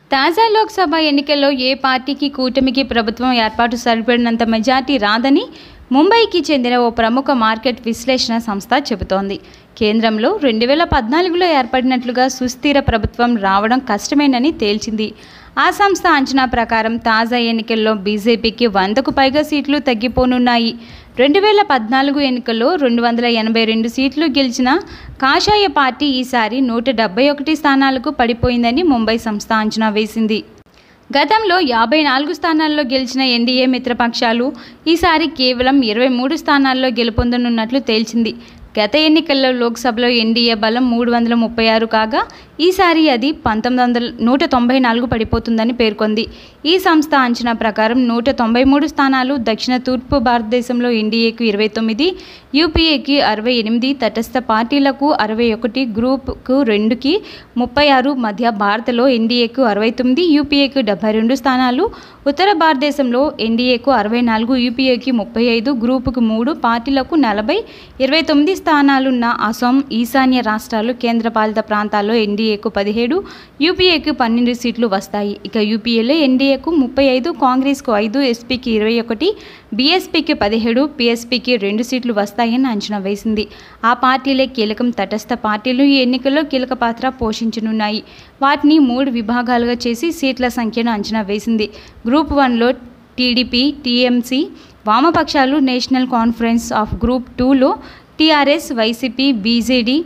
తాజా లోక్సభ ఎన్నికల్లో ఏ పార్టీకి కూటమికి ప్రభుత్వం ఏర్పాటు సరిపడినంత మెజార్టీ రాదని ముంబైకి చెందిన ఓ ప్రముఖ మార్కెట్ విశ్లేషణ సంస్థ చెబుతోంది కేంద్రంలో రెండు వేల పద్నాలుగులో ఏర్పడినట్లుగా సుస్థిర ప్రభుత్వం రావడం కష్టమేనని తేల్చింది ఆ సంస్థ అంచనా ప్రకారం తాజా ఎన్నికల్లో బీజేపీకి వందకు పైగా సీట్లు తగ్గిపోనున్నాయి రెండు వేల పద్నాలుగు ఎన్నికల్లో రెండు వందల ఎనభై రెండు సీట్లు గెలిచిన కాషాయ పార్టీ ఈసారి నూట డెబ్బై ఒకటి స్థానాలకు పడిపోయిందని ముంబై సంస్థ అంచనా వేసింది గతంలో యాభై నాలుగు స్థానాల్లో గెలిచిన ఎన్డీఏ మిత్రపక్షాలు ఈసారి కేవలం ఇరవై మూడు స్థానాల్లో గెలుపొందనున్నట్లు తేల్చింది గత ఎన్నికల్లో లోక్సభలో ఎన్డీఏ బలం మూడు వందల ముప్పై ఆరు కాగా ఈసారి అది పంతొమ్మిది వందల నూట తొంభై నాలుగు పడిపోతుందని పేర్కొంది ఈ సంస్థ అంచనా ప్రకారం నూట తొంభై మూడు స్థానాలు దక్షిణ తూర్పు భారతదేశంలో ఎన్డీఏకు ఇరవై తొమ్మిది యూపీఏకి అరవై ఎనిమిది తటస్థ పార్టీలకు అరవై ఒకటి గ్రూప్కు రెండుకి ముప్పై ఆరు మధ్య భారత్లో ఎన్డీఏకు అరవై తొమ్మిది యూపీఏకు డెబ్బై రెండు స్థానాలు ఉత్తర భారతదేశంలో ఎన్డీఏకు అరవై నాలుగు యూపీఏకి ముప్పై ఐదు గ్రూపుకు మూడు పార్టీలకు నలభై ఇరవై తొమ్మిది స్థానాలున్న అసోం ఈశాన్య రాష్ట్రాలు కేంద్రపాలిత ప్రాంతాల్లో ఎన్డీఏకు పదిహేడు యూపీఏకు పన్నెండు సీట్లు వస్తాయి ఇక యూపీఏలో ఎన్డీఏకు ముప్పై ఐదు కాంగ్రెస్కు ఐదు ఎస్పీకి ఇరవై ఒకటి బీఎస్పీకి పదిహేడు పీఎస్పీకి రెండు సీట్లు వస్తాయని అంచనా వేసింది ఆ పార్టీలే కీలకం తటస్థ పార్టీలు ఈ ఎన్నికల్లో కీలక పాత్ర పోషించనున్నాయి వాటిని మూడు విభాగాలుగా చేసి సీట్ల సంఖ్యను అంచనా వేసింది గ్రూప్ వన్లో టీడీపీ టీఎంసీ వామపక్షాలు నేషనల్ కాన్ఫరెన్స్ ఆఫ్ గ్రూప్ టూలో TRS YCP BJD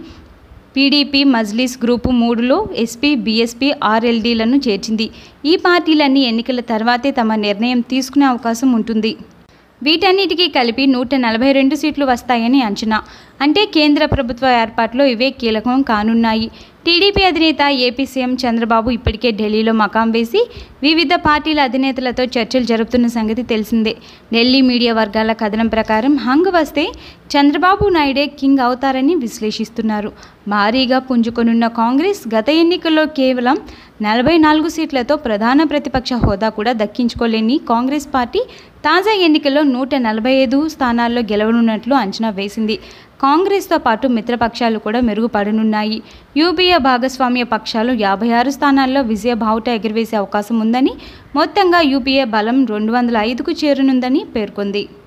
PDP Majlis group మూడులో ఎస్పీ బీఎస్పీ ఆర్ఎల్డీలను చేర్చింది ఈ పార్టీలన్నీ ఎన్నికల తర్వాతే తమ నిర్ణయం తీసుకునే అవకాశం ఉంటుంది వీటన్నిటికీ కలిపి నూట నలభై రెండు సీట్లు వస్తాయని అంచనా అంటే కేంద్ర ప్రభుత్వ ఏర్పాట్లో ఇవే కీలకం కానున్నాయి టీడీపీ అధినేత ఏపీ సీఎం చంద్రబాబు ఇప్పటికే ఢిల్లీలో మకాం వేసి వివిధ పార్టీల అధినేతలతో చర్చలు జరుపుతున్న సంగతి తెలిసిందే ఢిల్లీ మీడియా వర్గాల కథనం ప్రకారం హంగ్ వస్తే చంద్రబాబు నాయుడే కింగ్ అవుతారని విశ్లేషిస్తున్నారు భారీగా పుంజుకొనున్న కాంగ్రెస్ గత ఎన్నికల్లో కేవలం నలభై నాలుగు సీట్లతో ప్రధాన ప్రతిపక్ష హోదా కూడా దక్కించుకోలేని కాంగ్రెస్ పార్టీ తాజా ఎన్నికల్లో నూట నలభై ఐదు స్థానాల్లో గెలవనున్నట్లు అంచనా వేసింది కాంగ్రెస్తో పాటు మిత్రపక్షాలు కూడా మెరుగుపడనున్నాయి యూపీఏ భాగస్వామ్య పక్షాలు యాభై ఆరు స్థానాల్లో విజయ బావుట ఎగురవేసే అవకాశం ఉందని మొత్తంగా యూపీఏ బలం రెండు వందల ఐదుకు చేరనుందని పేర్కొంది